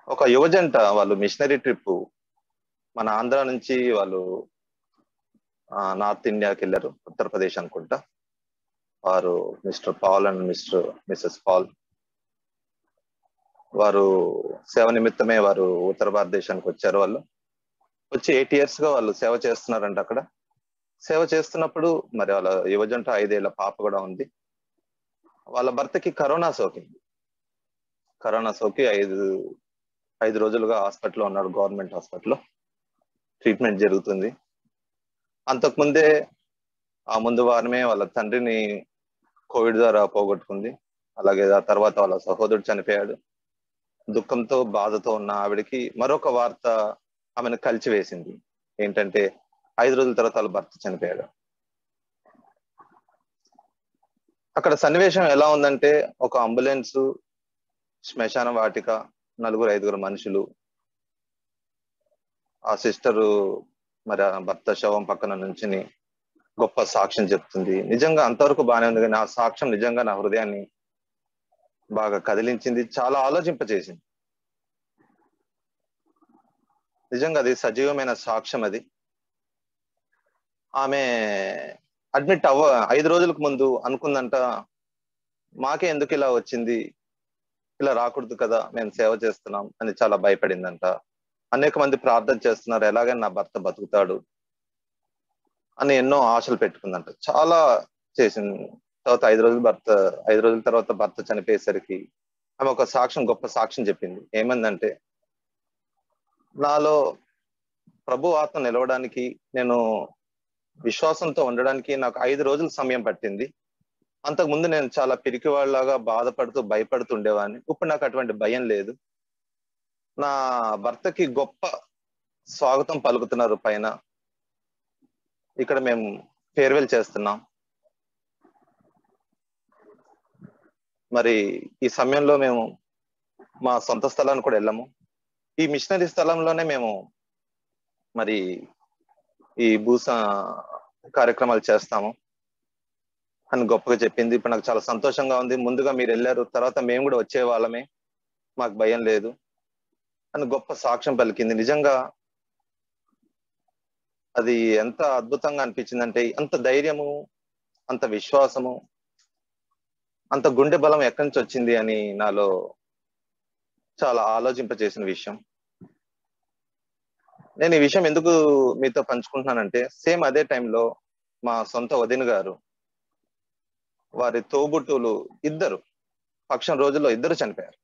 ఒక యువజంట వాళ్ళు machinery trip మన ఆంధ్ర నుంచి వాళ్ళు నార్త్ ఇండియాకి వెళ్ళారు ఉత్తరప్రదేశ్ అనుకుంటా వారు mister Paul and mister missus Paul వారు సేవ నిమిత్తమే వారు ఉత్తర భారతదేశానికి వచ్చారు వాళ్ళు వచ్చి ఎయిట్ ఇయర్స్ గా వాళ్ళు సేవ చేస్తున్నారంట అక్కడ సేవ చేస్తున్నప్పుడు మరి వాళ్ళ యువజంట ఐదేళ్ల పాప కూడా ఉంది వాళ్ళ భర్తకి కరోనా సోకింది కరోనా సోకి ఐదు ఐదు రోజులుగా హాస్పిటల్లో ఉన్నాడు గవర్నమెంట్ హాస్పిటల్లో ట్రీట్మెంట్ జరుగుతుంది అంతకుముందే ఆ ముందు వారమే వాళ్ళ తండ్రిని కోవిడ్ ద్వారా పోగొట్టుకుంది అలాగే ఆ తర్వాత వాళ్ళ సహోదరుడు చనిపోయాడు దుఃఖంతో బాధతో ఉన్న ఆవిడకి మరొక వార్త ఆమెను కలిచివేసింది ఏంటంటే ఐదు రోజుల తర్వాత వాళ్ళ భర్త చనిపోయాడు అక్కడ సన్నివేశం ఎలా ఉందంటే ఒక అంబులెన్స్ శ్మశాన వాటిక నలుగురు ఐదుగురు మనుషులు ఆ సిస్టరు మరి ఆ భర్త శవం పక్కన నుంచుని గొప్ప సాక్ష్యం చెప్తుంది నిజంగా అంతవరకు బాగానే ఉంది కానీ ఆ సాక్ష్యం నిజంగా నా హృదయాన్ని బాగా కదిలించింది చాలా ఆలోచింపచేసింది నిజంగా అది సజీవమైన సాక్ష్యం అది ఆమె అడ్మిట్ అవ్వ ఐదు రోజులకు ముందు అనుకుందంట మాకే ఎందుకు ఇలా వచ్చింది ఇలా రాకూడదు కదా మేము సేవ చేస్తున్నాం అని చాలా భయపడిందంట అనేక మంది ప్రార్థన చేస్తున్నారు ఎలాగైనా నా భర్త బతుకుతాడు అని ఎన్నో ఆశలు పెట్టుకుందంట చాలా చేసింది తర్వాత ఐదు రోజులు భర్త ఐదు రోజుల తర్వాత భర్త చనిపోయేసరికి ఆమె ఒక సాక్ష్యం గొప్ప సాక్ష్యం చెప్పింది ఏమందంటే నాలో ప్రభు ఆత్మ నిలవడానికి నేను విశ్వాసంతో ఉండడానికి నాకు ఐదు రోజుల సమయం పట్టింది అంతకుముందు నేను చాలా పిరికివాళ్ళలాగా బాధపడుతూ భయపడుతూ ఉండేవాడిని ఇప్పుడు నాకు అటువంటి భయం లేదు నా భర్తకి గొప్ప స్వాగతం పలుకుతున్నారు పైన ఇక్కడ మేము ఫేర్వెల్ చేస్తున్నాం మరి ఈ సమయంలో మేము మా సొంత స్థలాన్ని కూడా వెళ్ళాము ఈ మిషనరీ స్థలంలోనే మేము మరి ఈ భూస కార్యక్రమాలు చేస్తాము అని గొప్పగా చెప్పింది ఇప్పుడు నాకు చాలా సంతోషంగా ఉంది ముందుగా మీరు వెళ్ళారు తర్వాత మేము కూడా వచ్చే వాళ్ళమే మాకు భయం లేదు అని గొప్ప సాక్ష్యం పలికింది నిజంగా అది ఎంత అద్భుతంగా అనిపించిందంటే అంత ధైర్యము అంత విశ్వాసము అంత గుండె బలం ఎక్కడి నుంచి వచ్చింది అని నాలో చాలా ఆలోచింపచేసిన విషయం నేను ఈ విషయం ఎందుకు మీతో పంచుకుంటున్నానంటే సేమ్ అదే టైంలో మా సొంత వదిన గారు వారి తోబుట్టులు ఇద్దరు పక్షం రోజుల్లో ఇద్దరు చనిపోయారు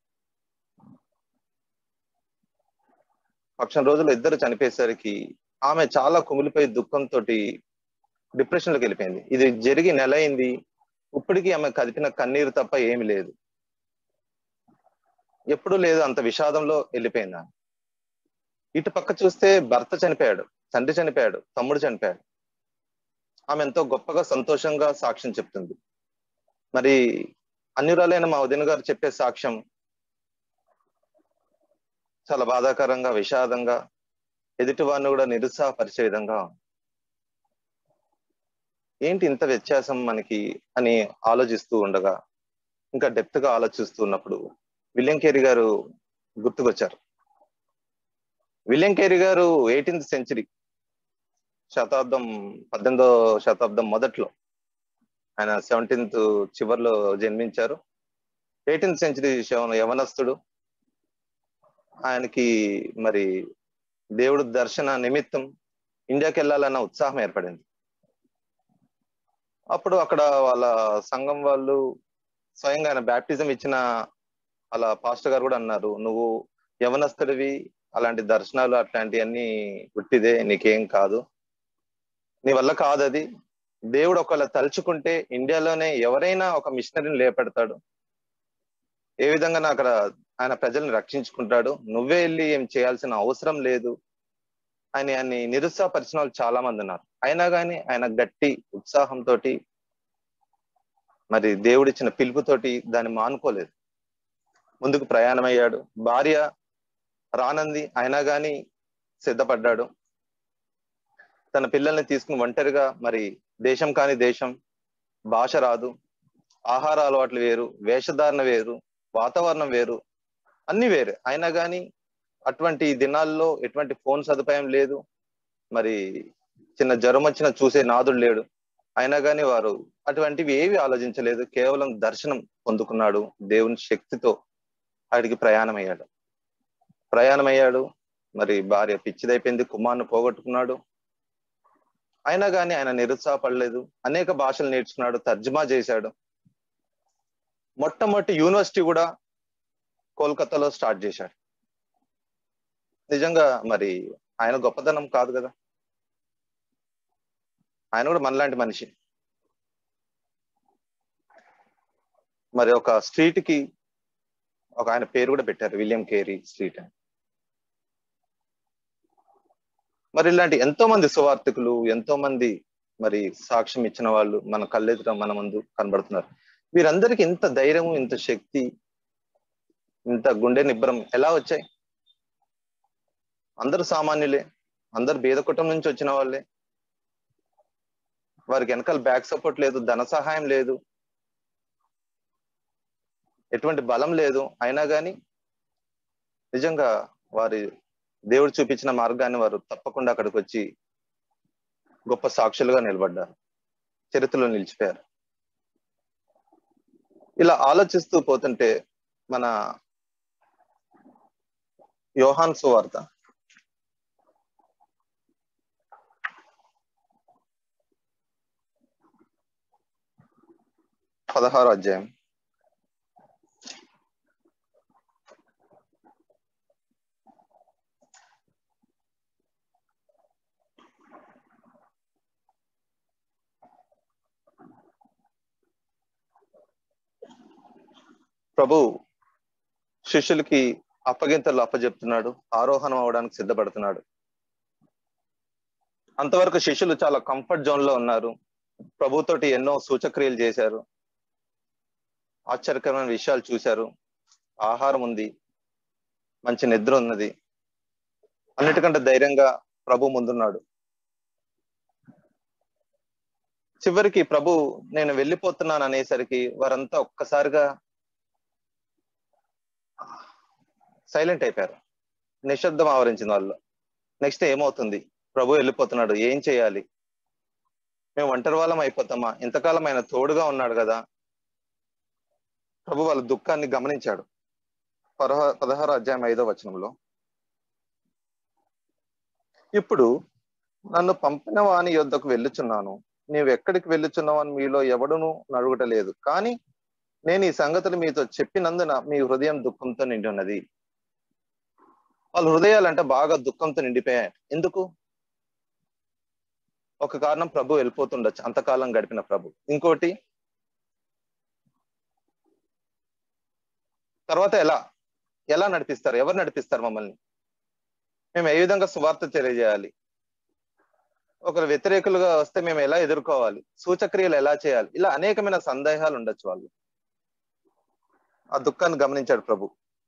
పక్షం రోజుల్లో ఇద్దరు చనిపోయేసరికి ఆమె చాలా కుమిలిపోయి దుఃఖంతో డిప్రెషన్ లోకి వెళ్ళిపోయింది ఇది జరిగి నెల అయింది ఇప్పటికీ ఆమె కదిపిన కన్నీరు తప్ప ఏమి లేదు ఎప్పుడు లేదు అంత విషాదంలో వెళ్ళిపోయింది ఆమె ఇటు పక్క చూస్తే భర్త చనిపోయాడు తండ్రి చనిపోయాడు తమ్ముడు చనిపోయాడు ఆమె ఎంతో గొప్పగా సంతోషంగా సాక్ష్యం చెప్తుంది మరి అన్యురాలైన మా వదిన గారు చెప్పే సాక్ష్యం చాలా బాధాకరంగా విషాదంగా ఎదుటి వారిని కూడా నిరుత్సాహపరిచే విధంగా ఏంటి ఇంత వ్యత్యాసం మనకి అని ఆలోచిస్తూ ఉండగా ఇంకా డెప్త్ గా ఆలోచిస్తూ ఉన్నప్పుడు విలియం కేరీ గారు గుర్తుకొచ్చారు విలియం కేరీ గారు ఎయిటీన్త్ సెంచరీ శతాబ్దం పద్దెనిమిదో శతాబ్దం మొదట్లో ఆయన సెవెంటీన్త్ చివరిలో జన్మించారు ఎయిటీన్త్ సెంచరీ యవనస్తుడు ఆయనకి మరి దేవుడు దర్శన నిమిత్తం ఇండియాకి వెళ్ళాలన్న ఉత్సాహం ఏర్పడింది అప్పుడు అక్కడ వాళ్ళ సంఘం వాళ్ళు స్వయంగా ఆయన బ్యాప్టిజం ఇచ్చిన వాళ్ళ పాస్టర్ గారు కూడా అన్నారు నువ్వు యవనస్తుడివి అలాంటి దర్శనాలు అట్లాంటివన్నీ పుట్టిదే నీకేం కాదు నీ వల్ల కాదు అది దేవుడు ఒకవేళ తలుచుకుంటే ఇండియాలోనే ఎవరైనా ఒక మిషనరీని లేపెడతాడు ఏ విధంగా అక్కడ ఆయన ప్రజల్ని రక్షించుకుంటాడు నువ్వే వెళ్ళి ఏం చేయాల్సిన అవసరం లేదు ఆయన ఆయన్ని నిరుత్సాహపరిచిన వాళ్ళు చాలా మంది ఉన్నారు అయినా కానీ ఆయన గట్టి ఉత్సాహంతో మరి దేవుడిచ్చిన పిలుపుతోటి దాన్ని మానుకోలేదు ముందుకు ప్రయాణం అయ్యాడు భార్య రానంది అయినా కానీ సిద్ధపడ్డాడు తన పిల్లల్ని తీసుకుని ఒంటరిగా మరి దేశం కాని దేశం భాష రాదు ఆహార అలవాట్లు వేరు వేషధారణ వేరు వాతావరణం వేరు అన్ని వేరే అయినా కానీ అటువంటి దినాల్లో ఎటువంటి ఫోన్ సదుపాయం లేదు మరి చిన్న జ్వరం వచ్చిన చూసే నాదుడు లేడు అయినా కానీ వారు అటువంటివి ఏవి ఆలోచించలేదు కేవలం దర్శనం పొందుకున్నాడు దేవుని శక్తితో అడిగి ప్రయాణం అయ్యాడు ప్రయాణం అయ్యాడు మరి భార్య పిచ్చిదైపోయింది కుమార్ను పోగొట్టుకున్నాడు అయినా కానీ ఆయన నిరుత్సాహపడలేదు అనేక భాషలు నేర్చుకున్నాడు తర్జుమా చేశాడు మొట్టమొదటి యూనివర్సిటీ కూడా కోల్కతాలో స్టార్ట్ చేశాడు నిజంగా మరి ఆయన గొప్పతనం కాదు కదా ఆయన కూడా మనలాంటి మనిషి మరి ఒక స్ట్రీట్ కి ఒక ఆయన పేరు కూడా పెట్టారు విలియం కేరీ స్ట్రీట్ అని మరి ఇలాంటి ఎంతో మంది సువార్థికులు ఎంతో మంది మరి సాక్ష్యం ఇచ్చిన వాళ్ళు మన కళ్ళెదుట మన ముందు కనబడుతున్నారు వీరందరికి ఇంత ధైర్యం ఇంత శక్తి ఇంత గుండె నిబ్బరం ఎలా వచ్చాయి అందరూ సామాన్యులే అందరు బీద కుటుంబం నుంచి వచ్చిన వాళ్ళే వారికి వెనకాల బ్యాక్ సపోర్ట్ లేదు ధన సహాయం లేదు ఎటువంటి బలం లేదు అయినా కానీ నిజంగా వారి దేవుడు చూపించిన మార్గాన్ని వారు తప్పకుండా అక్కడికి వచ్చి గొప్ప సాక్షులుగా నిలబడ్డారు చరిత్రలో నిలిచిపోయారు ఇలా ఆలోచిస్తూ పోతుంటే మన యోహాన్ సువార్త పదహారు అధ్యాయం ప్రభు శిష్యులకి అప్పగింతలు అప్పచెప్తున్నాడు ఆరోహణం అవడానికి సిద్ధపడుతున్నాడు అంతవరకు శిష్యులు చాలా కంఫర్ట్ జోన్ లో ఉన్నారు ప్రభుతోటి ఎన్నో సూచక్రియలు చేశారు ఆశ్చర్యకరమైన విషయాలు చూశారు ఆహారం ఉంది మంచి నిద్ర ఉన్నది అన్నిటికంటే ధైర్యంగా ప్రభు ముందున్నాడు చివరికి ప్రభు నేను వెళ్ళిపోతున్నాను అనేసరికి వారంతా ఒక్కసారిగా సైలెంట్ అయిపోయారు నిశ్శబ్దం ఆవరించింది వాళ్ళు నెక్స్ట్ ఏమవుతుంది ప్రభు వెళ్ళిపోతున్నాడు ఏం చేయాలి మేము ఒంటరి వాళ్ళం అయిపోతామా ఇంతకాలం ఆయన తోడుగా ఉన్నాడు కదా ప్రభు వాళ్ళ దుఃఖాన్ని గమనించాడు పదహ పదహారు అధ్యాయం ఐదో వచనంలో ఇప్పుడు నన్ను పంపిన వాని యొద్దకు వెళ్ళుచున్నాను నీవు ఎక్కడికి వెళ్ళుచున్నావు అని మీలో ఎవడును నడుగుటలేదు కానీ నేను ఈ సంగతులు మీతో చెప్పినందున మీ హృదయం దుఃఖంతో నిండి ఉన్నది వాళ్ళ హృదయాలంటే బాగా దుఃఖంతో నిండిపోయాయి ఎందుకు ఒక కారణం ప్రభు వెళ్ళిపోతుండొచ్చు అంతకాలం గడిపిన ప్రభు ఇంకోటి తర్వాత ఎలా ఎలా నడిపిస్తారు ఎవరు నడిపిస్తారు మమ్మల్ని మేము ఏ విధంగా సువార్త తెలియజేయాలి ఒకరు వ్యతిరేకులుగా వస్తే మేము ఎలా ఎదుర్కోవాలి సూచక్రియలు ఎలా చేయాలి ఇలా అనేకమైన సందేహాలు ఉండొచ్చు వాళ్ళు ఆ దుఃఖాన్ని గమనించాడు ప్రభు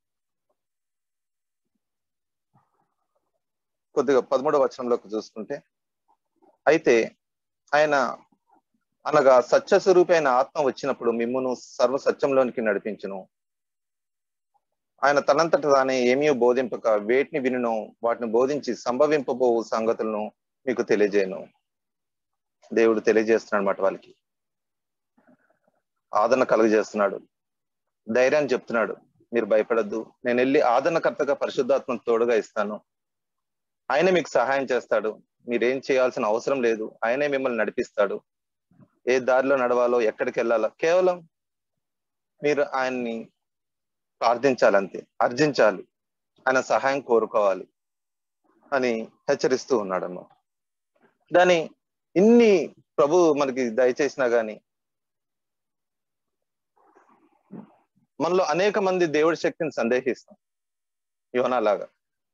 కొద్దిగా పదమూడవ వచనంలోకి చూసుకుంటే అయితే ఆయన అనగా సత్యస్వరూపైన ఆత్మ వచ్చినప్పుడు మిమ్మును సర్వ సత్యంలోనికి నడిపించును ఆయన తనంతట తానే ఏమీ బోధింపక వేటిని వినును వాటిని బోధించి సంభవింపబో సంగతులను మీకు తెలియజేయను దేవుడు తెలియజేస్తున్నాడు అన్నమాట వాళ్ళకి ఆదరణ కలుగజేస్తున్నాడు ధైర్యాన్ని చెప్తున్నాడు మీరు భయపడద్దు నేను వెళ్ళి ఆదరణకర్తగా పరిశుద్ధాత్మ తోడుగా ఇస్తాను ఆయన మీకు సహాయం చేస్తాడు మీరేం చేయాల్సిన అవసరం లేదు ఆయనే మిమ్మల్ని నడిపిస్తాడు ఏ దారిలో నడవాలో ఎక్కడికి వెళ్ళాలో కేవలం మీరు ఆయన్ని ప్రార్థించాలంతే అర్జించాలి ఆయన సహాయం కోరుకోవాలి అని హెచ్చరిస్తూ ఉన్నాడు అన్నమాట దాని ఇన్ని ప్రభు మనకి దయచేసినా గాని మనలో అనేక మంది దేవుడి శక్తిని సందేహిస్తాం యోనా లాగా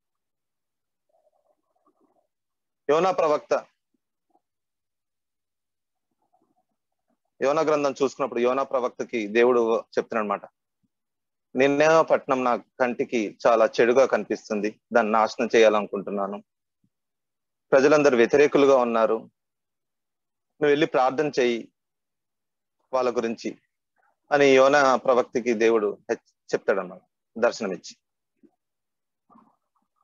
యోనా ప్రవక్త యోనా గ్రంథం చూసుకున్నప్పుడు యోనా ప్రవక్తకి దేవుడు చెప్తున్నాడు అనమాట నిన్నేమో పట్నం నా కంటికి చాలా చెడుగా కనిపిస్తుంది దాన్ని నాశనం చేయాలనుకుంటున్నాను ప్రజలందరూ వ్యతిరేకులుగా ఉన్నారు నువ్వు వెళ్ళి ప్రార్థన చెయ్యి వాళ్ళ గురించి అని యోన ప్రవక్తికి దేవుడు చెప్తాడన్నమాట దర్శనమిచ్చి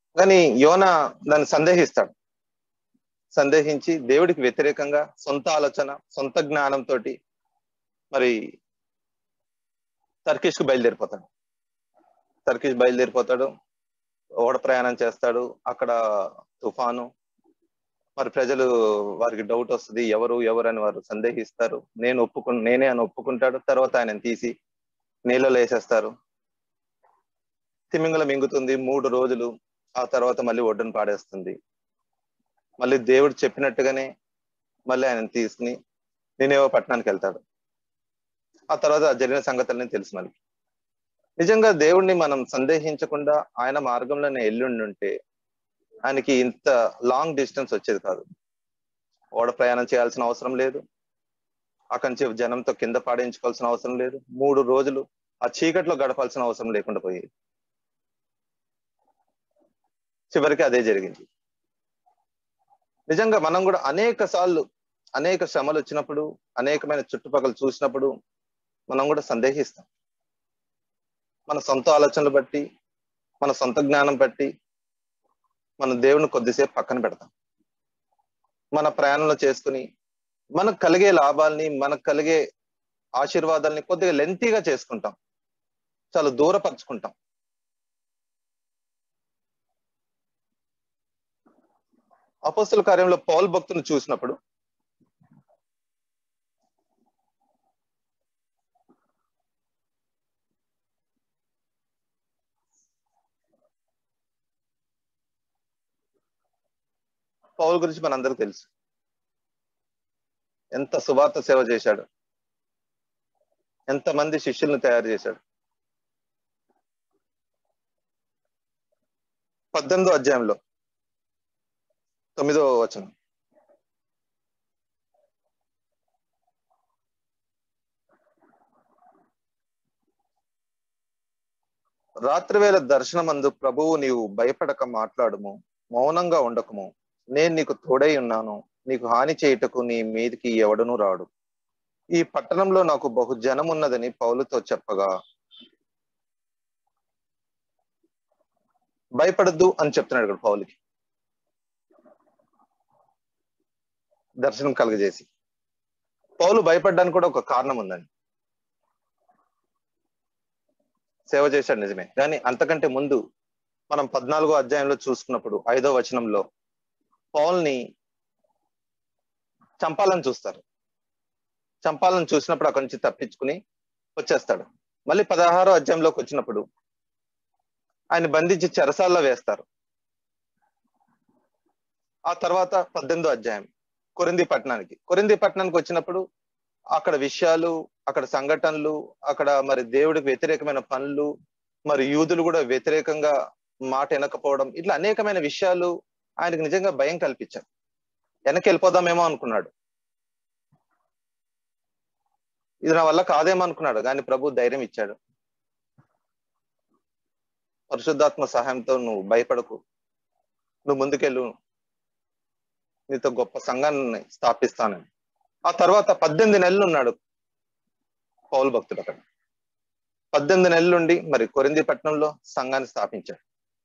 కానీ యోన దాన్ని సందేహిస్తాడు సందేహించి దేవుడికి వ్యతిరేకంగా సొంత ఆలోచన సొంత జ్ఞానంతో మరి టర్కిష్ కు బయలుదేరిపోతాడు టర్కిష్ బయలుదేరిపోతాడు ఓడ ప్రయాణం చేస్తాడు అక్కడ తుఫాను మరి ప్రజలు వారికి డౌట్ వస్తుంది ఎవరు ఎవరు అని వారు సందేహిస్తారు నేను ఒప్పుకు నేనే అని ఒప్పుకుంటాడు తర్వాత ఆయన తీసి నీళ్ళలో వేసేస్తారు తిమింగల మింగుతుంది మూడు రోజులు ఆ తర్వాత మళ్ళీ ఒడ్డును పాడేస్తుంది మళ్ళీ దేవుడు చెప్పినట్టుగానే మళ్ళీ ఆయన తీసుకుని నేనేవో పట్టణానికి వెళ్తాడు ఆ తర్వాత జరిగిన సంగతులన్నీ తెలుసు మళ్ళీ నిజంగా దేవుణ్ణి మనం సందేహించకుండా ఆయన మార్గంలోనే ఎల్లుండి ఉంటే ఆయనకి ఇంత లాంగ్ డిస్టెన్స్ వచ్చేది కాదు ఓడ ప్రయాణం చేయాల్సిన అవసరం లేదు అక్కడి నుంచి జనంతో కింద పాడించుకోవాల్సిన అవసరం లేదు మూడు రోజులు ఆ చీకట్లో గడపాల్సిన అవసరం లేకుండా పోయేది చివరికి అదే జరిగింది నిజంగా మనం కూడా అనేక సార్లు అనేక శ్రమలు వచ్చినప్పుడు అనేకమైన చుట్టుపక్కల చూసినప్పుడు మనం కూడా సందేహిస్తాం మన సొంత ఆలోచనలు బట్టి మన సొంత జ్ఞానం బట్టి మన దేవుని కొద్దిసేపు పక్కన పెడతాం మన ప్రయాణంలో చేసుకుని మనకు కలిగే లాభాల్ని మనకు కలిగే ఆశీర్వాదాల్ని కొద్దిగా లెంతీగా చేసుకుంటాం చాలా దూరపరుచుకుంటాం అపోస్తుల కార్యంలో పౌల్ భక్తుని చూసినప్పుడు పౌల్ గురించి మనందరికి తెలుసు ఎంత సువార్త సేవ చేశాడు ఎంతమంది శిష్యుల్ని తయారు చేశాడు పద్దెనిమిదో అధ్యాయంలో తొమ్మిదో వచనం రాత్రివేళ దర్శనమందు ప్రభువు నీవు భయపడక మాట్లాడుము మౌనంగా ఉండకము నేను నీకు తోడై ఉన్నాను నీకు హాని చేయుటకు నీ మీదికి ఎవడను రాడు ఈ పట్టణంలో నాకు బహు జనం ఉన్నదని పౌలుతో చెప్పగా భయపడద్దు అని చెప్తున్నాడు ఇక్కడ పౌలుకి దర్శనం కలుగజేసి పౌలు భయపడ్డానికి కూడా ఒక కారణం ఉందండి సేవ చేశాడు నిజమే కానీ అంతకంటే ముందు మనం పద్నాలుగో అధ్యాయంలో చూసుకున్నప్పుడు ఐదో వచనంలో పౌల్ని చంపాలని చూస్తారు చంపాలని చూసినప్పుడు అక్కడి నుంచి తప్పించుకుని వచ్చేస్తాడు మళ్ళీ పదహారో అధ్యాయంలోకి వచ్చినప్పుడు ఆయన బంధించి చెరసాల్లో వేస్తారు ఆ తర్వాత పద్దెనిమిదో అధ్యాయం కొరింది పట్టణానికి కొరింది పట్టణానికి వచ్చినప్పుడు అక్కడ విషయాలు అక్కడ సంఘటనలు అక్కడ మరి దేవుడికి వ్యతిరేకమైన పనులు మరి యూదులు కూడా వ్యతిరేకంగా మాట వినకపోవడం ఇట్లా అనేకమైన విషయాలు ఆయనకు నిజంగా భయం కల్పించారు వెనక్కి వెళ్ళిపోదామేమో అనుకున్నాడు ఇది నా వల్ల కాదేమో అనుకున్నాడు కానీ ప్రభు ధైర్యం ఇచ్చాడు పరిశుద్ధాత్మ సహాయంతో నువ్వు భయపడకు నువ్వు ముందుకెళ్ళు నీతో గొప్ప సంఘాన్ని స్థాపిస్తానని ఆ తర్వాత పద్దెనిమిది నెలలు ఉన్నాడు పౌలు భక్తుడు అక్కడ పద్దెనిమిది నెలలుండి మరి కొరింది పట్టణంలో సంఘాన్ని స్థాపించాడు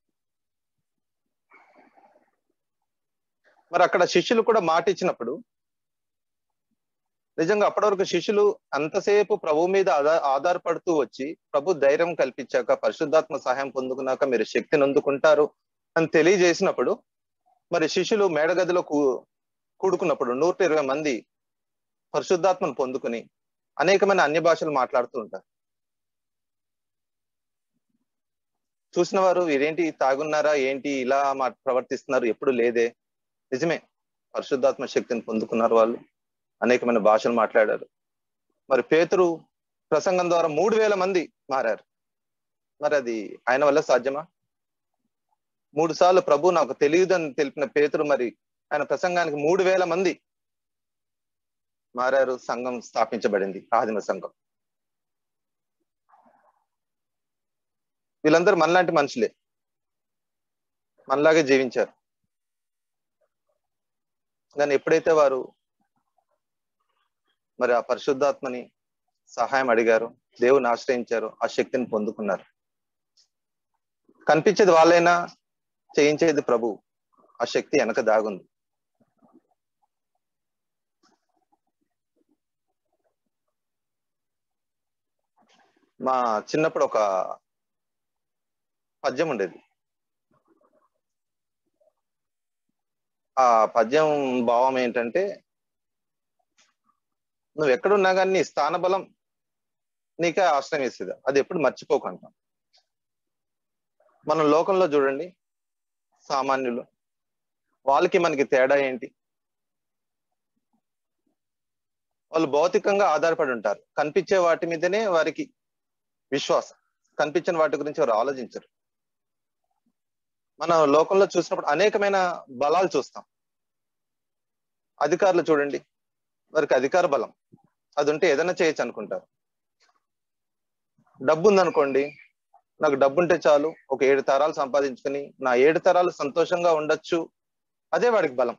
మరి అక్కడ శిష్యులు కూడా మాట ఇచ్చినప్పుడు నిజంగా అప్పటి వరకు శిష్యులు అంతసేపు ప్రభు మీద ఆధార ఆధారపడుతూ వచ్చి ప్రభు ధైర్యం కల్పించాక పరిశుద్ధాత్మ సహాయం పొందుకున్నాక మీరు శక్తిని అందుకుంటారు అని తెలియజేసినప్పుడు మరి శిష్యులు మేడగదిలో కూ కూడుకున్నప్పుడు నూట ఇరవై మంది పరిశుద్ధాత్మను పొందుకుని అనేకమైన అన్య భాషలు మాట్లాడుతూ ఉంటారు చూసిన వారు వీరేంటి తాగున్నారా ఏంటి ఇలా మా ప్రవర్తిస్తున్నారు ఎప్పుడు లేదే నిజమే పరిశుద్ధాత్మ శక్తిని పొందుకున్నారు వాళ్ళు అనేకమైన భాషలు మాట్లాడారు మరి పేతురు ప్రసంగం ద్వారా మూడు వేల మంది మారారు మరి అది ఆయన వల్ల సాధ్యమా మూడు సార్లు ప్రభు నాకు తెలియదు అని తెలిపిన పేతురు మరి ఆయన ప్రసంగానికి మూడు వేల మంది మారారు సంఘం స్థాపించబడింది ఆదిమ సంఘం వీళ్ళందరూ మనలాంటి మనుషులే మనలాగే జీవించారు కానీ ఎప్పుడైతే వారు మరి ఆ పరిశుద్ధాత్మని సహాయం అడిగారు దేవుని ఆశ్రయించారు ఆ శక్తిని పొందుకున్నారు కనిపించేది వాళ్ళైనా చేయించేది ప్రభు ఆ శక్తి వెనక దాగుంది మా చిన్నప్పుడు ఒక పద్యం ఉండేది ఆ పద్యం భావం ఏంటంటే నువ్వు ఎక్కడున్నా కానీ నీ స్థాన బలం నీకే ఆశ్రయం వేసేది అది ఎప్పుడు మర్చిపోకంటాం మనం లోకంలో చూడండి సామాన్యులు వాళ్ళకి మనకి తేడా ఏంటి వాళ్ళు భౌతికంగా ఆధారపడి ఉంటారు కనిపించే వాటి మీదనే వారికి విశ్వాసం కనిపించిన వాటి గురించి వారు ఆలోచించరు మనం లోకంలో చూసినప్పుడు అనేకమైన బలాలు చూస్తాం అధికారులు చూడండి వారికి అధికార బలం అది ఉంటే ఏదైనా చేయొచ్చు అనుకుంటారు డబ్బు ఉందనుకోండి నాకు డబ్బు ఉంటే చాలు ఒక ఏడు తరాలు సంపాదించుకుని నా ఏడు తరాలు సంతోషంగా ఉండొచ్చు అదే వాడికి బలం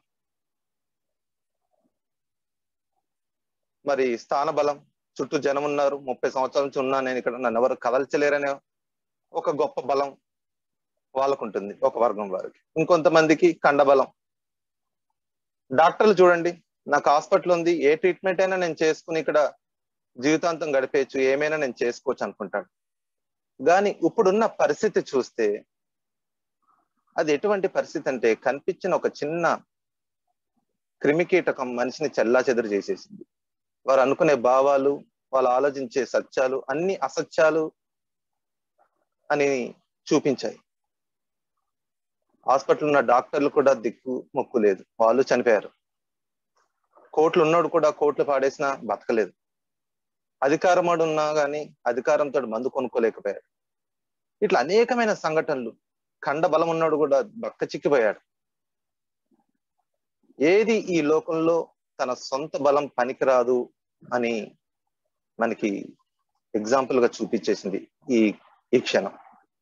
మరి స్థాన బలం చుట్టూ జనం ఉన్నారు ముప్పై సంవత్సరాల నుంచి ఉన్నా నేను ఇక్కడ నన్ను ఎవరు కదల్చలేరనే ఒక గొప్ప బలం వాళ్ళకు ఉంటుంది ఒక వర్గం వారికి ఇంకొంతమందికి కండబలం డాక్టర్లు చూడండి నాకు హాస్పిటల్ ఉంది ఏ ట్రీట్మెంట్ అయినా నేను చేసుకుని ఇక్కడ జీవితాంతం గడిపేయచ్చు ఏమైనా నేను చేసుకోవచ్చు అనుకుంటాడు కానీ ఇప్పుడున్న పరిస్థితి చూస్తే అది ఎటువంటి పరిస్థితి అంటే కనిపించిన ఒక చిన్న క్రిమికీటకం మనిషిని చెల్లా చెదురు చేసేసింది వారు అనుకునే భావాలు వాళ్ళు ఆలోచించే సత్యాలు అన్ని అసత్యాలు అని చూపించాయి హాస్పిటల్ ఉన్న డాక్టర్లు కూడా దిక్కు మొక్కు లేదు వాళ్ళు చనిపోయారు కోట్లు ఉన్నోడు కూడా కోట్లు పాడేసినా బతకలేదు అధికారం ఉన్నా కానీ అధికారంతో మందు కొనుక్కోలేకపోయాడు ఇట్లా అనేకమైన సంఘటనలు ఖండ బలం ఉన్నాడు కూడా బక్క చిక్కిపోయాడు ఏది ఈ లోకంలో తన సొంత బలం పనికిరాదు అని మనకి ఎగ్జాంపుల్ గా చూపించేసింది ఈ ఈ క్షణం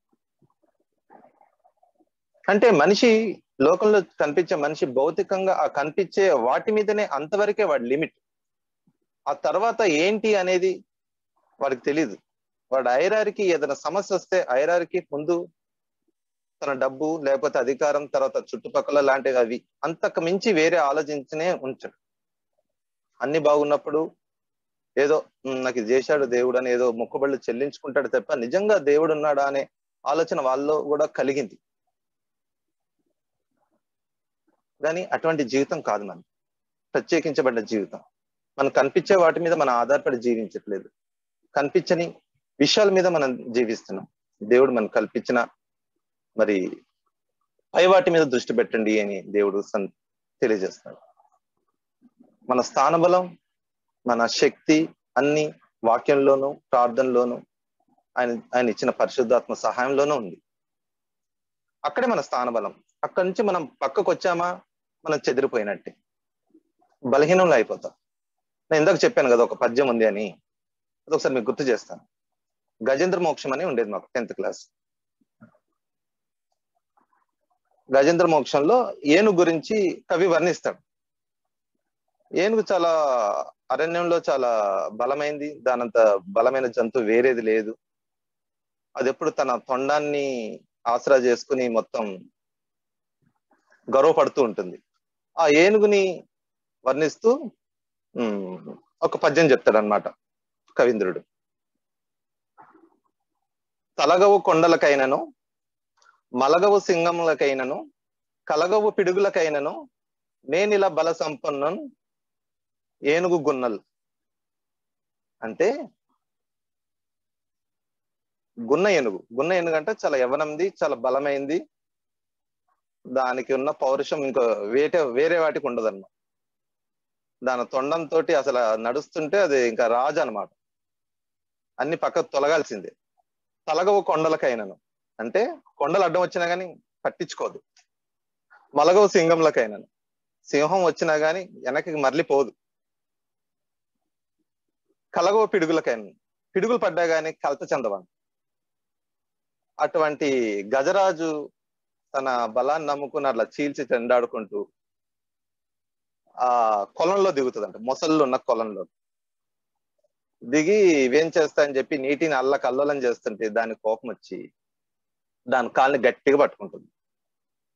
అంటే మనిషి లోకంలో కనిపించే మనిషి భౌతికంగా ఆ కనిపించే వాటి మీదనే అంతవరకే వాడి లిమిట్ ఆ తర్వాత ఏంటి అనేది వాడికి తెలియదు వాడు ఐరారికి ఏదైనా సమస్య వస్తే ఐరారికి ముందు తన డబ్బు లేకపోతే అధికారం తర్వాత చుట్టుపక్కల లాంటివి అవి అంతకు మించి వేరే ఆలోచించనే ఉంచడు అన్ని బాగున్నప్పుడు ఏదో నాకు ఇది చేశాడు దేవుడు అని ఏదో మొక్కుబళ్ళు చెల్లించుకుంటాడు తప్ప నిజంగా దేవుడు ఉన్నాడా అనే ఆలోచన వాళ్ళలో కూడా కలిగింది కానీ అటువంటి జీవితం కాదు మనం ప్రత్యేకించబడ్డ జీవితం మనం కనిపించే వాటి మీద మనం ఆధారపడి జీవించట్లేదు కనిపించని విషయాల మీద మనం జీవిస్తున్నాం దేవుడు మనం కల్పించిన మరి పై వాటి మీద దృష్టి పెట్టండి అని దేవుడు తెలియజేస్తాడు మన స్థానబలం మన శక్తి అన్ని వాక్యంలోను ప్రార్థనలోను ఆయన ఆయన ఇచ్చిన పరిశుద్ధాత్మ సహాయంలోనూ ఉంది అక్కడే మన స్థానబలం అక్కడి నుంచి మనం పక్కకు వచ్చామా మనం చెదిరిపోయినట్టే బలహీనంలో అయిపోతాం నేను ఇందాక చెప్పాను కదా ఒక పద్యం ఉంది అని అది ఒకసారి మీకు గుర్తు చేస్తాను గజేంద్ర మోక్షం అని ఉండేది మాకు టెన్త్ క్లాస్ గజేంద్ర మోక్షంలో ఏనుగు గురించి కవి వర్ణిస్తాడు ఏనుగు చాలా అరణ్యంలో చాలా బలమైంది దానంత బలమైన జంతువు వేరేది లేదు అది ఎప్పుడు తన తొండాన్ని ఆసరా చేసుకుని మొత్తం గర్వపడుతూ ఉంటుంది ఆ ఏనుగుని వర్ణిస్తూ ఒక పద్యం చెప్తాడు అనమాట కవీంద్రుడు తలగవు కొండలకైనను మలగవు సింగములకైనను కలగవు పిడుగులకైనను నేనిలా బల సంపన్నను ఏనుగు గున్నలు అంటే గున్న ఏనుగు గున్న ఏనుగు అంటే చాలా యవనంది చాలా బలమైంది దానికి ఉన్న పౌరుషం ఇంకో వేటే వేరే వాటికి ఉండదన్నమాట దాని తొండంతో అసలు నడుస్తుంటే అది ఇంకా రాజు అనమాట అన్ని పక్కకు తొలగాల్సిందే తలగవు కొండలకైనను అంటే కొండలు అడ్డం వచ్చినా గానీ పట్టించుకోదు మలగవు సింహంలకైనను సింహం వచ్చినా గానీ వెనక్కి మరలిపోదు కలగవు పిడుగులకైనా పిడుగులు పడ్డా గానీ కలత చెందవని అటువంటి గజరాజు తన బలాన్ని నమ్ముకుని అట్లా చీల్చి చెండాడుకుంటూ ఆ కొలంలో దిగుతుందంట మొసళ్ళు ఉన్న కొలంలో దిగి ఇవేం చేస్తాయని చెప్పి నీటిని అల్ల కల్లోలం చేస్తుంటే దాని కోపం వచ్చి దాని కాల్ని గట్టిగా పట్టుకుంటుంది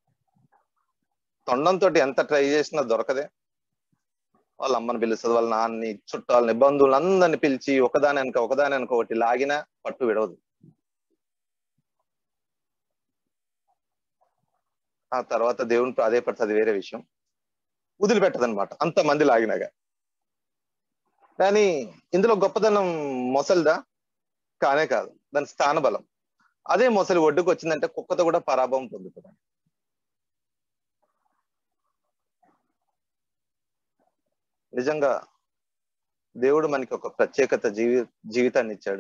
తొండంతో ఎంత ట్రై చేసినా దొరకదే వాళ్ళ అమ్మని పిలుస్తుంది వాళ్ళ నాన్నని చుట్టాలని బంధువులు అందరిని పిలిచి ఒకదాని వెనక ఒకదాని వెనక ఒకటి లాగినా పట్టు విడవదు ఆ తర్వాత దేవుని ప్రాధేయపడుతుంది వేరే విషయం వదిలిపెట్టదనమాట అంత మంది లాగినాగా కానీ ఇందులో గొప్పదనం మొసలిదా కానే కాదు దాని స్థాన బలం అదే మొసలి ఒడ్డుకు వచ్చిందంటే కుక్కతో కూడా పరాభవం పొందుతుంది నిజంగా దేవుడు మనకి ఒక ప్రత్యేకత జీవి జీవితాన్ని ఇచ్చాడు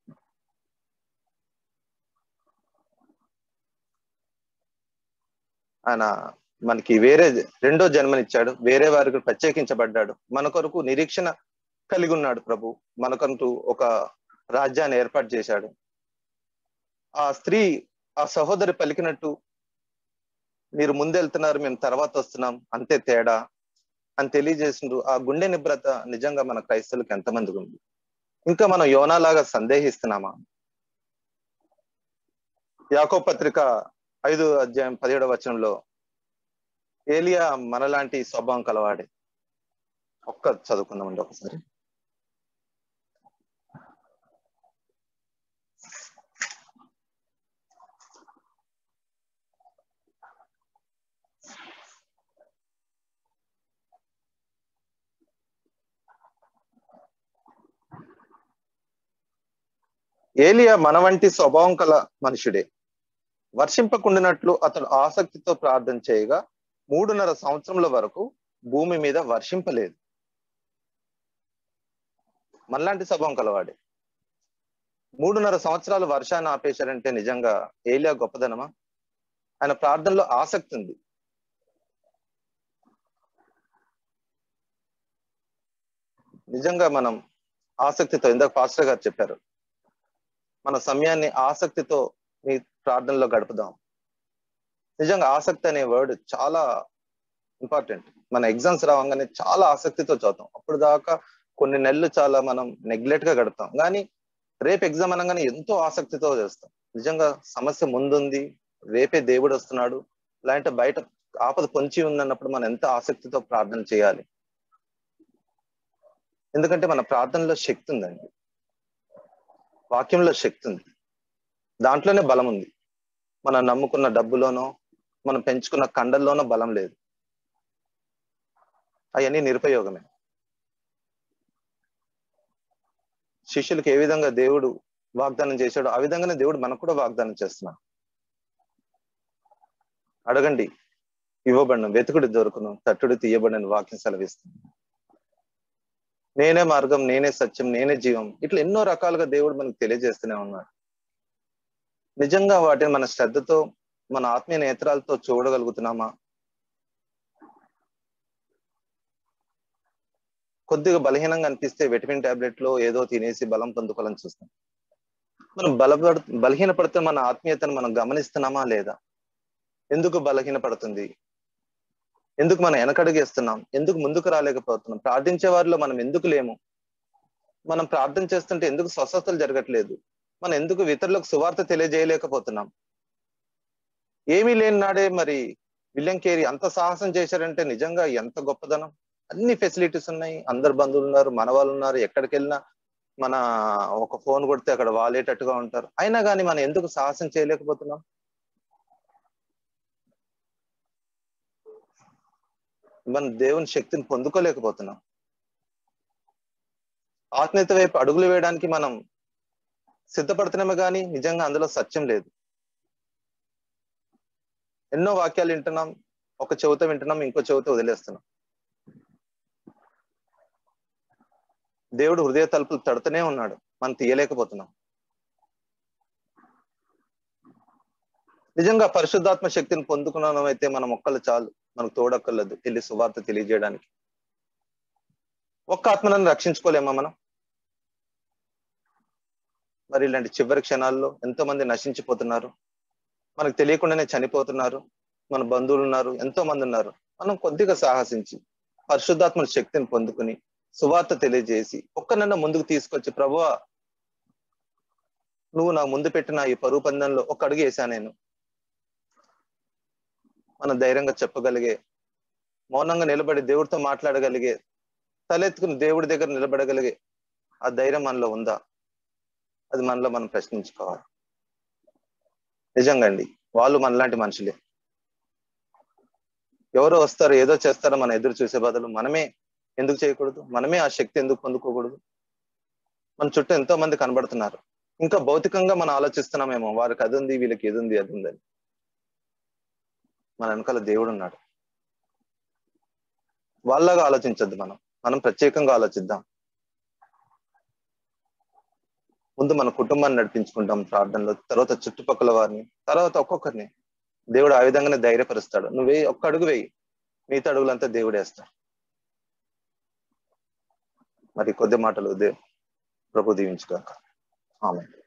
ఆయన మనకి వేరే రెండో జన్మనిచ్చాడు వేరే వారికి ప్రత్యేకించబడ్డాడు మన కొరకు నిరీక్షణ కలిగి ఉన్నాడు ప్రభు మనకంటూ ఒక రాజ్యాన్ని ఏర్పాటు చేశాడు ఆ స్త్రీ ఆ సహోదరి పలికినట్టు మీరు ముందెళ్తున్నారు మేము తర్వాత వస్తున్నాం అంతే తేడా అని తెలియజేసిండ్రు ఆ గుండె నిబ్రత నిజంగా మన క్రైస్తవులకు ఎంతమందికి ఉంది ఇంకా మనం యోనాలాగా సందేహిస్తున్నామా యాకో పత్రిక ఐదు అధ్యాయం పదిహేడవ వచనంలో ఏలియా మనలాంటి స్వభావం కలవాడే ఒక్క చదువుకుందామండి ఒకసారి ఏలియా మన వంటి స్వభావం కల మనుషుడే వర్షింపకుండినట్లు అతడు ఆసక్తితో ప్రార్థన చేయగా మూడున్నర సంవత్సరముల వరకు భూమి మీద వర్షింపలేదు మనలాంటి స్వభావం కలవాడే మూడున్నర సంవత్సరాలు వర్షాన్ని ఆపేశారంటే నిజంగా ఏలియా గొప్పదనమా ఆయన ప్రార్థనలో ఆసక్తి ఉంది నిజంగా మనం ఆసక్తితో ఇందాక పాస్టర్ గారు చెప్పారు మన సమయాన్ని ఆసక్తితో మీ ప్రార్థనలో గడుపుదాం నిజంగా ఆసక్తి అనే వర్డ్ చాలా ఇంపార్టెంట్ మన ఎగ్జామ్స్ రావంగానే చాలా ఆసక్తితో చదువుతాం అప్పుడు దాకా కొన్ని నెలలు చాలా మనం నెగ్లెక్ట్ గా గడుపుతాం కానీ రేపు ఎగ్జామ్ అనగానే ఎంతో ఆసక్తితో చేస్తాం నిజంగా సమస్య ముందుంది రేపే దేవుడు వస్తున్నాడు లేదంటే బయట ఆపద పొంచి ఉందన్నప్పుడు మనం ఎంత ఆసక్తితో ప్రార్థన చేయాలి ఎందుకంటే మన ప్రార్థనలో శక్తి ఉందండి వాక్యంలో శక్తి ఉంది దాంట్లోనే బలం ఉంది మనం నమ్ముకున్న డబ్బులోనో మనం పెంచుకున్న కండల్లోనో బలం లేదు అవన్నీ నిరుపయోగమే శిష్యులకు ఏ విధంగా దేవుడు వాగ్దానం చేశాడో ఆ విధంగానే దేవుడు మనకు కూడా వాగ్దానం చేస్తున్నాడు అడగండి ఇవ్వబడిన వెతుకుడు దొరుకును తట్టుడు తీయబడిన వాక్యం సెలవిస్తుంది నేనే మార్గం నేనే సత్యం నేనే జీవం ఇట్లా ఎన్నో రకాలుగా దేవుడు మనకు తెలియజేస్తూనే ఉన్నాడు నిజంగా వాటిని మన శ్రద్ధతో మన ఆత్మీయ నేత్రాలతో చూడగలుగుతున్నామా కొద్దిగా బలహీనంగా అనిపిస్తే విటమిన్ టాబ్లెట్ లో ఏదో తినేసి బలం పొందుకోవాలని చూస్తాం మనం బలపడు బలహీనపడితే మన ఆత్మీయతను మనం గమనిస్తున్నామా లేదా ఎందుకు బలహీనపడుతుంది ఎందుకు మనం వెనకడుగేస్తున్నాం ఎందుకు ముందుకు రాలేకపోతున్నాం ప్రార్థించే వారిలో మనం ఎందుకు లేము మనం ప్రార్థన చేస్తుంటే ఎందుకు స్వస్థతలు జరగట్లేదు మనం ఎందుకు ఇతరులకు సువార్త తెలియజేయలేకపోతున్నాం ఏమీ లేని నాడే మరి విలియం కేరీ అంత సాహసం చేశారంటే నిజంగా ఎంత గొప్పదనం అన్ని ఫెసిలిటీస్ ఉన్నాయి అందరు బంధువులు ఉన్నారు మన వాళ్ళు ఉన్నారు ఎక్కడికి వెళ్ళినా మన ఒక ఫోన్ కొడితే అక్కడ వాలేటట్టుగా ఉంటారు అయినా కానీ మనం ఎందుకు సాహసం చేయలేకపోతున్నాం మనం దేవుని శక్తిని పొందుకోలేకపోతున్నాం ఆత్మీయత వైపు అడుగులు వేయడానికి మనం సిద్ధపడుతున్నామే కానీ నిజంగా అందులో సత్యం లేదు ఎన్నో వాక్యాలు వింటున్నాం ఒక చెవిత వింటున్నాం ఇంకో చెవిత వదిలేస్తున్నాం దేవుడు హృదయ తలుపులు తడుతూనే ఉన్నాడు మనం తీయలేకపోతున్నాం నిజంగా పరిశుద్ధాత్మ శక్తిని పొందుకున్నాం అయితే మన మొక్కలు చాలు మనకు తోడక్కర్లేదు వెళ్ళి సువార్త తెలియజేయడానికి ఒక్క ఆత్మలను రక్షించుకోలేమా మనం మరి ఇలాంటి చివరి క్షణాల్లో ఎంతో మంది నశించిపోతున్నారు మనకు తెలియకుండానే చనిపోతున్నారు మన బంధువులు ఉన్నారు ఎంతో మంది ఉన్నారు మనం కొద్దిగా సాహసించి పరిశుద్ధాత్మ శక్తిని పొందుకుని సువార్త తెలియజేసి ఒక్కనన్నా ముందుకు తీసుకొచ్చి ప్రభువా నువ్వు నా ముందు పెట్టిన ఈ పరువు పందంలో ఒక అడుగు వేసా నేను మనం ధైర్యంగా చెప్పగలిగే మౌనంగా నిలబడి దేవుడితో మాట్లాడగలిగే తలెత్తుకుని దేవుడి దగ్గర నిలబడగలిగే ఆ ధైర్యం మనలో ఉందా అది మనలో మనం ప్రశ్నించుకోవాలి నిజంగా అండి వాళ్ళు మనలాంటి మనుషులే ఎవరో వస్తారు ఏదో చేస్తారో మన ఎదురు చూసే బదులు మనమే ఎందుకు చేయకూడదు మనమే ఆ శక్తి ఎందుకు పొందుకోకూడదు మన చుట్టూ ఎంతో మంది కనబడుతున్నారు ఇంకా భౌతికంగా మనం ఆలోచిస్తున్నామేమో వారికి అది ఉంది వీళ్ళకి ఇది ఉంది అది ఉందని మన వెనకాల దేవుడు ఉన్నాడు వాళ్ళగా ఆలోచించద్దు మనం మనం ప్రత్యేకంగా ఆలోచిద్దాం ముందు మన కుటుంబాన్ని నడిపించుకుంటాం ప్రార్థనలో తర్వాత చుట్టుపక్కల వారిని తర్వాత ఒక్కొక్కరిని దేవుడు ఆ విధంగానే ధైర్యపరుస్తాడు నువ్వు వేయి ఒక్క అడుగు వేయి మిగతా అడుగులంతా దేవుడు వేస్తాడు మరి కొద్ది మాటలు దే ప్రభు దీవించుగాక ఆమె